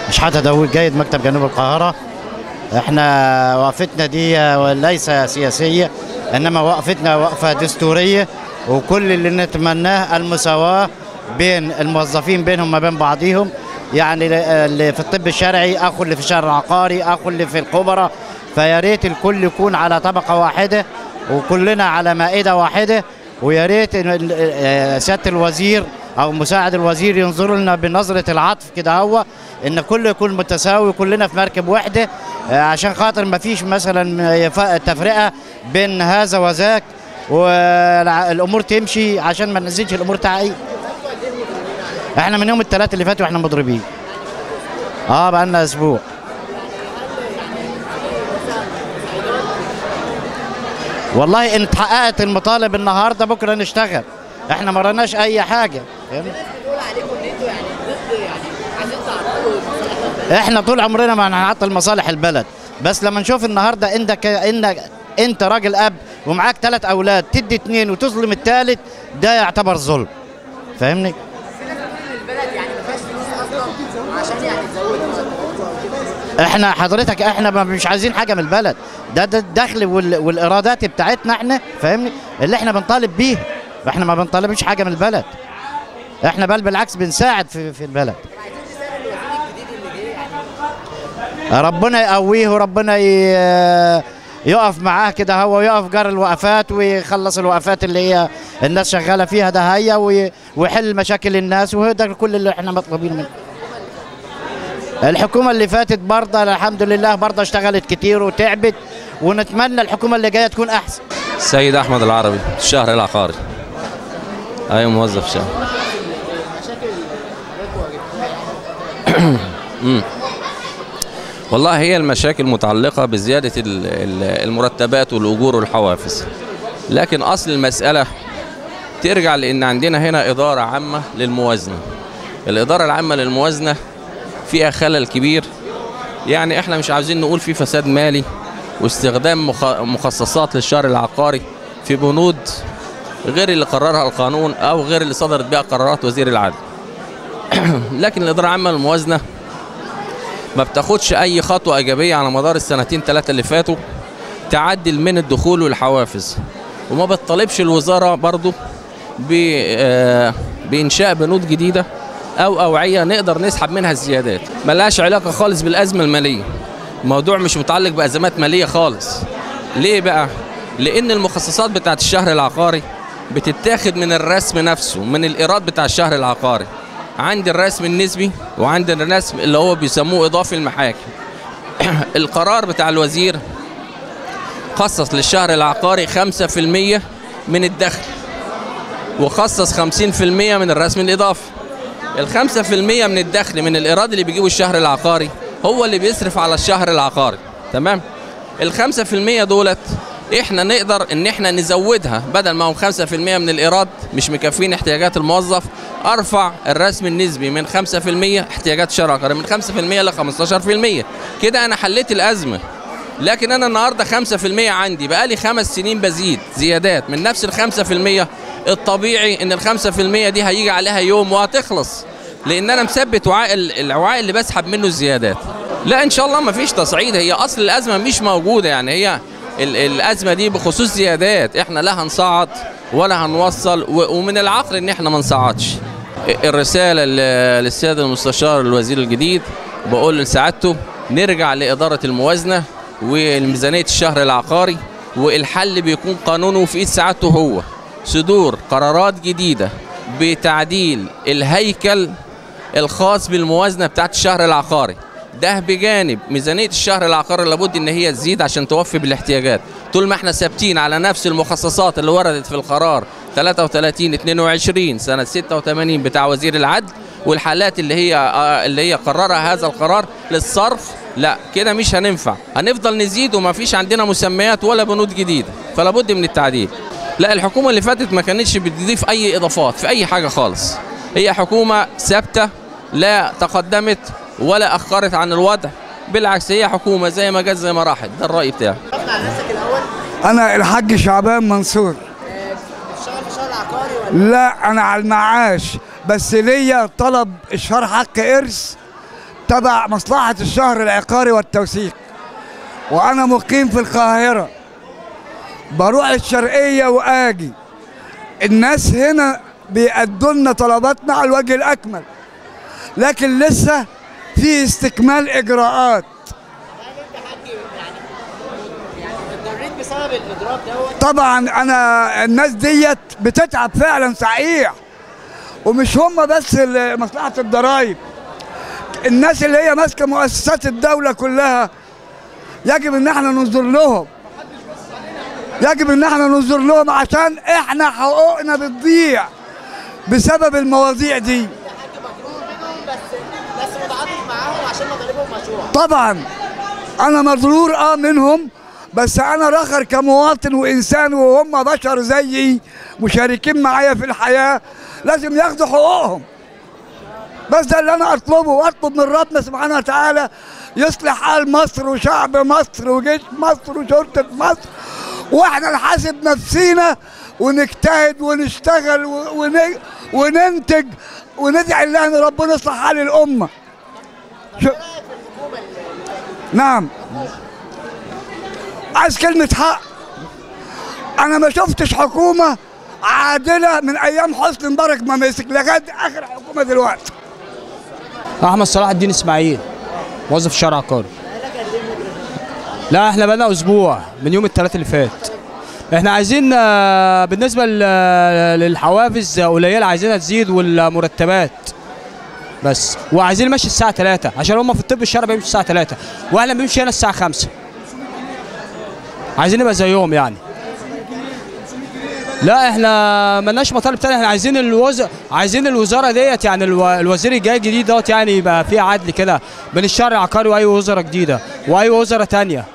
شحاتة داوود جيد مكتب جنوب القاهرة احنا وقفتنا دي ليس سياسية انما وقفتنا وقفة دستورية وكل اللي نتمناه المساواة بين الموظفين بينهم ما بين بعضهم يعني اللي في الطب الشرعي اخو اللي في الشهر العقاري اخو اللي في الخبراء فيا ريت الكل يكون على طبقة واحدة وكلنا على مائدة واحدة ويا ريت إن ال- آه، سيادة الوزير او مساعد الوزير ينظر لنا بنظرة العطف كده هو ان كله يكون متساوي كلنا في مركب واحدة آه، عشان خاطر ما فيش مثلا يف- تفرقة بين هذا وذاك والامور تمشي عشان ما ننزلش الامور تعقيد احنا من يوم الثلاث اللي فات واحنا مضربين اه بقى لنا اسبوع والله ان اتحققت المطالب النهارده بكره نشتغل احنا ما رناش اي حاجه فاهم؟ بتقول عليكم ان انتوا يعني ضد يعني عايزين تعطلوا مصالح احنا طول عمرنا ما هنعطل مصالح البلد بس لما نشوف النهارده انك انك انت راجل اب ومعاك ثلاث اولاد تدي اثنين وتظلم الثالث ده يعتبر ظلم فاهمني في ناس بتقول ان البلد يعني ما فيهاش فلوس اصلا عشان يعني تزودوا احنا حضرتك احنا ما مش عايزين حاجه من البلد ده ده الدخل وال- والارادات بتاعتنا احنا فاهمني اللي احنا بنطالب بيه احنا ما بنطالبش حاجه من البلد احنا بل بالعكس بنساعد في في البلد ربنا يقويه وربنا ي- يقف معاه كده هو ويقف جار الوقفات ويخلص الوقفات اللي هي الناس شغاله فيها ده هي وي- ويحل مشاكل الناس وهو ده كل اللي احنا مطلوبين منه الحكومة اللي فاتت برضه الحمد لله برضه اشتغلت كتير وتعبت ونتمنى الحكومة اللي جاية تكون أحسن السيد احمد العربي الشهر العقاري ايوه موظف شهر مم. والله هي المشاكل متعلقة بزيادة ال- ال- المرتبات والأجور والحوافز لكن أصل المسألة ترجع لأن عندنا هنا إدارة عامة للموازنة الإدارة العامة للموازنة فيها خلل كبير يعني احنا مش عاوزين نقول في فساد مالي واستخدام مخ- مخصصات للشهر العقاري في بنود غير اللي قررها القانون او غير اللي صدرت بها قرارات وزير العدل لكن الاداره العامه للموازنه ما بتاخدش اي خطوه ايجابيه على مدار السنتين ثلاثه اللي فاتوا تعدل من الدخول والحوافز وما بتطالبش الوزاره برضو ب- آه، بانشاء بنود جديده او اوعيه نقدر نسحب منها الزيادات ملهاش علاقه خالص بالازمه الماليه الموضوع مش متعلق بازمات ماليه خالص ليه بقى لان المخصصات بتاعت الشهر العقاري بتتاخد من الرسم نفسه من الايراد بتاع الشهر العقاري عند الرسم النسبي وعند الرسم اللي هو بيسموه اضافي المحاكم القرار بتاع الوزير خصص للشهر العقاري 5% من الدخل وخصص 50% من الرسم الإضافي الخمسة في المية من الدخل من الإيراد اللي بيجيبه الشهر العقاري هو اللي بيصرف على الشهر العقاري تمام الخمسة في المية دولت احنا نقدر ان احنا نزودها بدل ما هم خمسة في المية من الإيراد مش مكفين احتياجات الموظف ارفع الرسم النسبي من خمسة في المية احتياجات الشهر العقاري من خمسة في المية ل 15% كده انا حليت الأزمة لكن انا النهارده 5% عندي بقالي خمس سنين بزيد زيادات من نفس ال 5% الطبيعي ان ال 5% دي هيجي عليها يوم وهتخلص لان انا مثبت وعاء ال- الوعاء اللي بسحب منه الزيادات لا ان شاء الله ما فيش تصعيد هي اصل الازمه مش موجوده يعني هي ال- الازمه دي بخصوص زيادات احنا لا هنصعد ولا هنوصل و- ومن العقل ان احنا ما نصعدش الرساله ل- للسيد المستشار الوزير الجديد بقول لسعادته نرجع لاداره الموازنه والميزانيه الشهر العقاري والحل بيكون قانونه في ايد سعادته هو صدور قرارات جديده بتعديل الهيكل الخاص بالموازنه بتاعت الشهر العقاري ده بجانب ميزانيه الشهر العقاري لابد ان هي تزيد عشان توفي بالاحتياجات طول ما احنا ثابتين على نفس المخصصات اللي وردت في القرار 33 22 سنه 86 بتاع وزير العدل والحالات اللي هي آه، اللي هي قررها هذا القرار للصرف لا كده مش هننفع هنفضل نزيد وما فيش عندنا مسميات ولا بنود جديده فلا بد من التعديل لا الحكومه اللي فاتت ما كانتش بتضيف اي اضافات في اي حاجه خالص هي حكومه ثابته لا تقدمت ولا اخرت عن الوضع بالعكس هي حكومه زي ما جت زي ما راحت ده الراي بتاعي عرفنا على نفسك الاول انا الحاج شعبان منصور بتشتغل في الشهر العقاري ولا لا انا على المعاش بس ليا طلب اشهار حق ارث تبع مصلحة الشهر العقاري والتوثيق وأنا مقيم في القاهرة بروح الشرقية وآجي الناس هنا بيأدوا لنا طلباتنا على الوجه الأكمل لكن لسه في استكمال إجراءات هل انت حاج يعني يعني اتضريت بسبب الاضراب دوت طبعا انا الناس ديت بتتعب فعلا صحيح ومش هم بس ال- مصلحه الضرايب الناس اللي هي ماسكه مؤسسات الدوله كلها يجب ان احنا ننظر لهم يجب ان احنا ننظر لهم عشان احنا حقوقنا بتضيع بسبب المواضيع دي يا حاج مجرور منهم بس بس متعاطف معاهم عشان مطالبهم مشروع طبعا انا مضرور اه منهم بس انا رخر كمواطن وانسان وهم بشر زيي مشاركين معايا في الحياه لازم ياخدوا حقوقهم بس ده اللي انا اطلبه واطلب من ربنا سبحانه وتعالى يصلح حال مصر وشعب مصر وجيش مصر وشرطه مصر واحنا نحاسب نفسينا ونجتهد ونشتغل و- ون- وننتج وندعي الله ان ربنا يصلح حال الامه شو نعم عايز كلمة حق أنا ما شفتش حكومة عادلة من أيام حسني مبارك ما مسك لغاية آخر حكومة دلوقتي احمد صلاح الدين اسماعيل موظف الشارع عقاري لا احنا بقالنا اسبوع من يوم الثلاث اللي فات احنا عايزين آه، بالنسبه لل- للحوافز قليله عايزينها تزيد والمرتبات بس وعايزين نمشي الساعه 3 عشان هم في الطب الشرعي بيمشوا الساعه 3 واحنا بنمشي هنا الساعه 5 عايزين نبقى زيهم يعني لا احنا ملناش مطالب تانية احنا عايزين الوز... عايزين الوزاره ديت يعني الو... الوزير الجاي الجديد دوت يعني يبقى فيه عدل كده بين الشرع العقاري واي وزاره جديده واي وزاره تانية